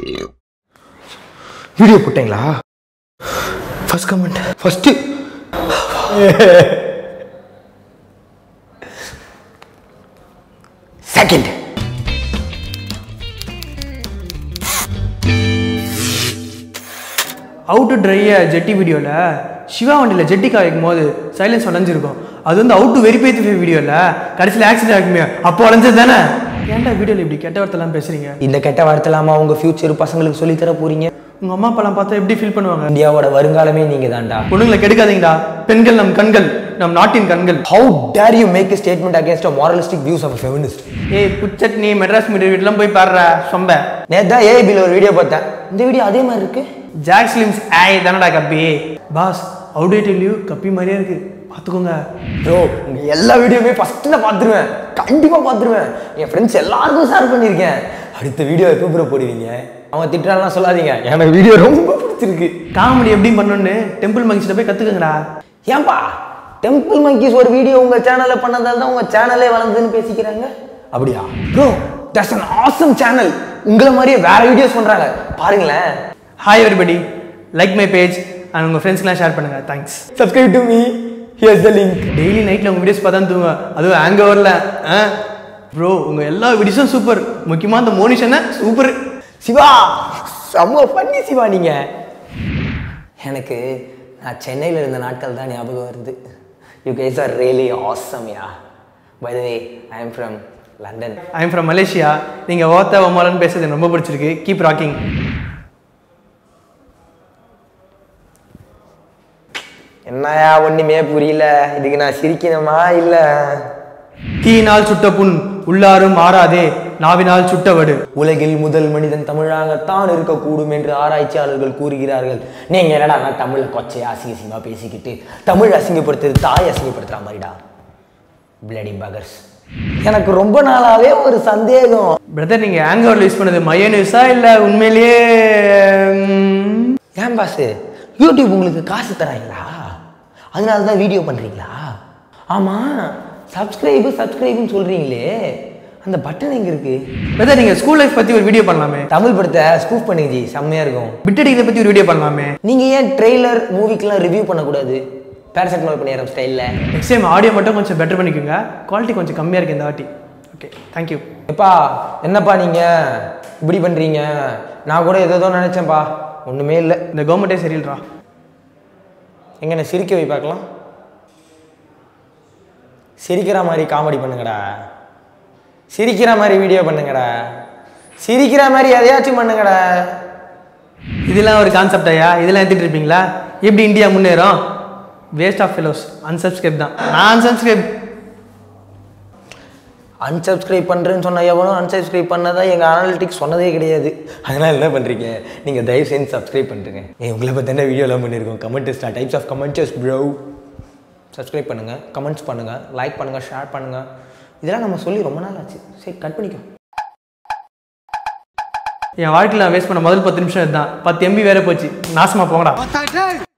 video போட்டீங்களா first comment first second அவுட் டு ட்ரைய ஜெட்டி வீடியோவில் சிவா வண்டியில் ஜெட்டி காய்க்கும் போது சைலன்ஸ் உடஞ்சிருக்கும் அது வந்து அவுட் டு வெரிஃபை வீடியோவில் கடைசியில் ஆக்சிடென்ட் ஆகுமே அப்போ உடஞ்சது தானே ஏன்டா வீடியோவில் இப்படி கெட்ட வார்த்தைலாம் பேசுறீங்க இந்த கெட்ட வார்த்தைலாமா உங்க ஃபியூச்சர் பசங்களுக்கு சொல்லித் தர போறீங்க உங்க அம்மா அப்பாலாம் பார்த்தா எப்படி ஃபீல் பண்ணுவாங்க இந்தியாவோட வருங்காலமே நீங்க தான்டா பொண்ணுங்களை கெடுக்காதீங்கடா பெண்கள் நம் கண்கள் நம் நாட்டின் கண்கள் how dare you make statement against moralistic views of feminist ஏய் புச்சட்னி மெட்ராஸ் மீடியா வீட்டுலாம் போய் பாடுற சொம்ப நேத்தா ஏபில ஒரு வீடியோ பார்த்தேன் இந்த வீடியோ அதே மாதிரி இருக்கு ஜாக் ஸ்லிம்ஸ் ஆய் தானடா கப்பி பாஸ் அவுடேட் லியூ கப்பி மாதிரியே இருக்கு பார்த்துக்கோங்க ப்ரோ உங்க எல்லா வீடியோவுமே ஃபர்ஸ்ட் நான் பார்த்துருவேன் கண்டிப்பா பார்த்துருவேன் என் ஃப்ரெண்ட்ஸ் எல்லாருக்கும் ஷேர் பண்ணியிருக்கேன் அடுத்த வீடியோ எப்போ ப்ரோ போடுவீங்க அவங்க திட்டுறாலாம் சொல்லாதீங்க எனக்கு வீடியோ ரொம்ப பிடிச்சிருக்கு காமெடி எப்படி பண்ணணும்னு டெம்பிள் மங்கிட்ட போய் கற்றுக்குங்கடா ஏன்பா டெம்பிள் மங்கீஸ் ஒரு வீடியோ உங்க சேனல்ல பண்ணதால தான் உங்க சேனலே வளர்ந்ததுன்னு பேசிக்கிறாங்க அப்படியா bro that's an awesome channel உங்களை மாதிரியே வேற வீடியோஸ் பண்றாங்க பாருங்களேன் hi everybody like my page and உங்கள் ஃப்ரெண்ட்ஸ்க்கெலாம் ஷேர் பண்ணுங்கள் thanks subscribe to me here's the link daily நைட்டில் உங்கள் வீடியோஸ் பார்த்தா தூங்க அதுவும் ஹேங் ஓவரில் ஆ ப்ரோ உங்கள் எல்லா வீடியோஸும் சூப்பர் முக்கியமாக அந்த மோனிஷனை சூப்பர் சிவா செம்ம பண்ணி சிவா நீங்க எனக்கு நான் சென்னையில் இருந்த நாட்கள் தான் ஞாபகம் வருது you guys are really awesome yeah by the way I am from London I am from Malaysia நீங்கள் ஓத்த ஒமாலன்னு பேசுறது எனக்கு ரொம்ப பிடிச்சிருக்கு கீப் ராக்கிங் என்னயா ஒண்ணுமே புரியல இதுக்கு நான் சிரிக்கணுமா இல்லை தீயினால் சுட்ட புண் உள்ளாரும் மாறாதே நாவினால் சுட்ட வடு உலகில் முதல் மனிதன் தமிழாகத்தான் இருக்கக்கூடும் என்று ஆராய்ச்சியாளர்கள் கூறுகிறார்கள் நீங்க என்னடா நான் தமிழ்ல கொச்சையா அசிங்கசிங்கமா பேசிக்கிட்டு தமிழ் அசிங்கப்படுத்துறது தாய் அசிங்கப்படுத்துற மாதிரிடா பிளடி பகர்ஸ் எனக்கு ரொம்ப நாளாவே ஒரு சந்தேகம் பிரதர் நீங்கள் ஹேங் ஓவரில் யூஸ் பண்ணது மயோனியூஸா இல்லை உண்மையிலேயே ம், ஏன் பாஸ் யூடியூப் உங்களுக்கு காசு தராங்களா அதனால தான் வீடியோ பண்றீங்களா ஆமா சப்ஸ்கிரைபு சப்ஸ்கிரைப்னு சொல்றீங்களே அந்த பட்டன் எங்க இருக்கு பிரதர் நீங்கள் ஸ்கூல் லைஃப் பற்றி ஒரு வீடியோ பண்ணலாமே தமிழ் படத்தை ஸ்கூப் பண்ணுங்க ஜி செம்மையா இருக்கும் பிட்டடிக்கிறத பற்றி ஒரு வீடியோ பண்ணலாமே நீங்க ஏன் ட்ரெய்லர் மூவிக்கெல்லாம் ரிவ்யூ பண்ணக்கூடாது பேராசெட்டமால் பண்ணிடுற ஸ்டைலில் நெக்ஸ்ட் டைம் ஆடியோ மட்டும் கொஞ்சம் பெட்டர் பண்ணிக்கோங்க குவாலிட்டி கொஞ்சம் கம்மியாக இருக்குது இந்த வாட்டி ஓகே தேங்க்யூ எப்பா என்னப்பா நீங்க இப்படி பண்றீங்க நான் கூட ஏதோ நினைச்சேன்ப்பா ஒண்ணுமே இல்லை இந்த கவர்மெண்ட்டே சரியில்றா எங்க என்ன சிரிக்க வை பார்க்கலாம் சிரிக்கிற மாதிரி காமெடி பண்ணுங்கடா சிரிக்கிற மாதிரி வீடியோ பண்ணுங்கடா சிரிக்கிற மாதிரி எதையாச்சும் பண்ணுங்கடா இதெல்லாம் ஒரு கான்செப்ட் ஐயா இதெல்லாம் எடுத்துட்டு இருப்பீங்களா எப்படி இந்தியா முன்னேறும் வேஸ்ட் ஆஃப் ஃபெலோஸ் unsubscribe தான் நான் unsubscribe அன்சப்ஸ்கிரைப் பண்ணுறேன்னு சொன்ன எவனும் அன்சப்ஸ்கிரைப் பண்ணதா எங்கள் அனாலிட்டிக்ஸ் சொன்னதே கிடையாது அதனால் என்ன பண்ணுறீங்க நீங்கள் தயவு செஞ்சு சப்ஸ்கிரைப் பண்ணுறீங்க ஏ உங்களை பற்றி என்ன வீடியோலாம் பண்ணியிருக்கோம் கமெண்ட் ஸ்டா types of comments bro subscribe பண்ணுங்கள் கமெண்ட்ஸ் பண்ணுங்கள் லைக் பண்ணுங்கள் ஷேர் பண்ணுங்கள் இதெல்லாம் நம்ம சொல்லி ரொம்ப நாள் ஆச்சு சரி கட் பண்ணிக்கோ என் வாழ்க்கையில் நான் வேஸ்ட் பண்ண முதல் பத்து நிமிஷம் இதுதான் பத்து எம்பி வேற போச்சு நாசமா போங்கடா